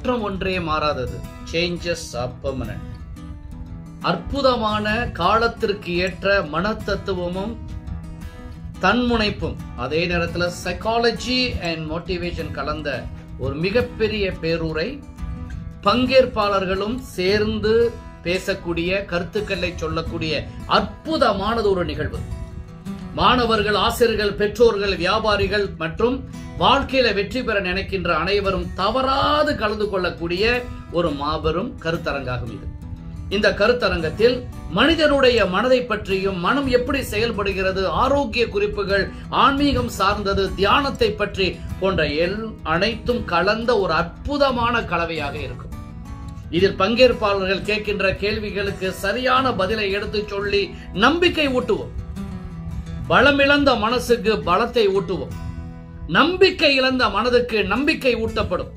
மாற்றம் ஒன்றே மாறாதது சேஞ்சஸ் ஆர் பெர்மனன்ட் அற்புதமான காலத்திற்கு ஏற்ற மனத்தத்துவமும் தன்முனைப்பும் அதே நேரத்தில் சைக்காலஜி அண்ட் மோட்டிவேஷன் கலந்த ஒரு மிகப்பெரிய பேருரை பங்கேற்பாளர்களும் சேர்ந்து பேசக்கூடிய கருத்துக்களை சொல்லக்கூடிய அற்புதமானது ஒரு நிகழ்வு மாணவர்கள் ஆசிரியர்கள் பெற்றோர்கள் வியாபாரிகள் மற்றும் வாழ்க்கையில வெற்றி பெற நினைக்கின்ற அனைவரும் தவறாது கலந்து கொள்ளக்கூடிய ஒரு மாபெரும் கருத்தரங்காகும் இது இந்த கருத்தரங்கத்தில் மனிதனுடைய மனதை பற்றியும் மனம் எப்படி செயல்படுகிறது ஆரோக்கிய குறிப்புகள் ஆன்மீகம் சார்ந்தது தியானத்தை பற்றி போன்ற எல் அனைத்தும் கலந்த ஒரு அற்புதமான கலவையாக இருக்கும் இதில் பங்கேற்பாளர்கள் கேட்கின்ற கேள்விகளுக்கு சரியான பதிலை எடுத்து சொல்லி நம்பிக்கை ஊட்டுவோம் பலமிழந்த மனசுக்கு பலத்தை ஊட்டுவோம் நம்பிக்கை இழந்த மனதுக்கு நம்பிக்கை ஊட்டப்படும்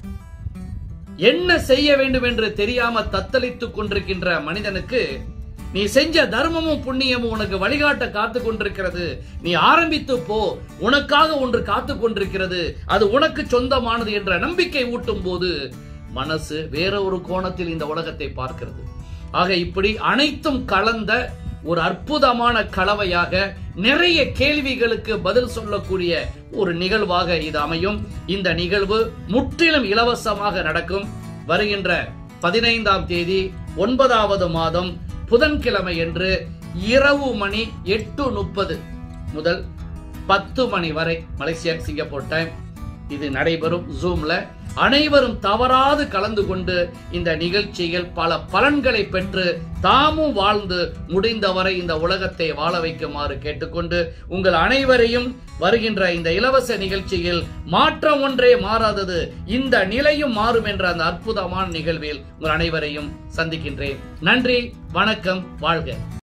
என்ன செய்ய வேண்டும் என்று தெரியாம தத்தளித்துக் கொண்டிருக்கின்ற மனிதனுக்கு நீ செஞ்ச தர்மமும் புண்ணியமும் உனக்கு வழிகாட்ட காத்து கொண்டிருக்கிறது நீ ஆரம்பித்து போ உனக்காக ஒன்று காத்து கொண்டிருக்கிறது அது உனக்கு சொந்தமானது என்ற நம்பிக்கை ஊட்டும் போது மனசு வேற ஒரு கோணத்தில் இந்த உலகத்தை பார்க்கிறது ஆக இப்படி அனைத்தும் கலந்த ஒரு அற்புதமான கலவையாக நிறைய கேள்விகளுக்கு பதில் சொல்லக்கூடிய ஒரு நிகழ்வாக இது அமையும் இந்த நிகழ்வு முற்றிலும் இலவசமாக நடக்கும் வருகின்ற பதினைந்தாம் தேதி ஒன்பதாவது மாதம் புதன்கிழமை என்று இரவு மணி எட்டு முப்பது முதல் பத்து மணி வரை மலேசியா சிங்கப்பூர் டைம் இது நடைபெறும் ஜூம்ல அனைவரும் தவறாது கலந்து கொண்டு இந்த நிகழ்ச்சியில் பல பலன்களை பெற்று தாமும் வாழ்ந்து முடிந்தவரை இந்த உலகத்தை வாழ வைக்குமாறு கேட்டுக்கொண்டு உங்கள் அனைவரையும் வருகின்ற இந்த இலவச நிகழ்ச்சியில் மாற்றம் ஒன்றே மாறாதது இந்த நிலையும் மாறும் என்ற அந்த அற்புதமான நிகழ்வில் உங்கள் அனைவரையும் சந்திக்கின்றேன் நன்றி வணக்கம் வாழ்க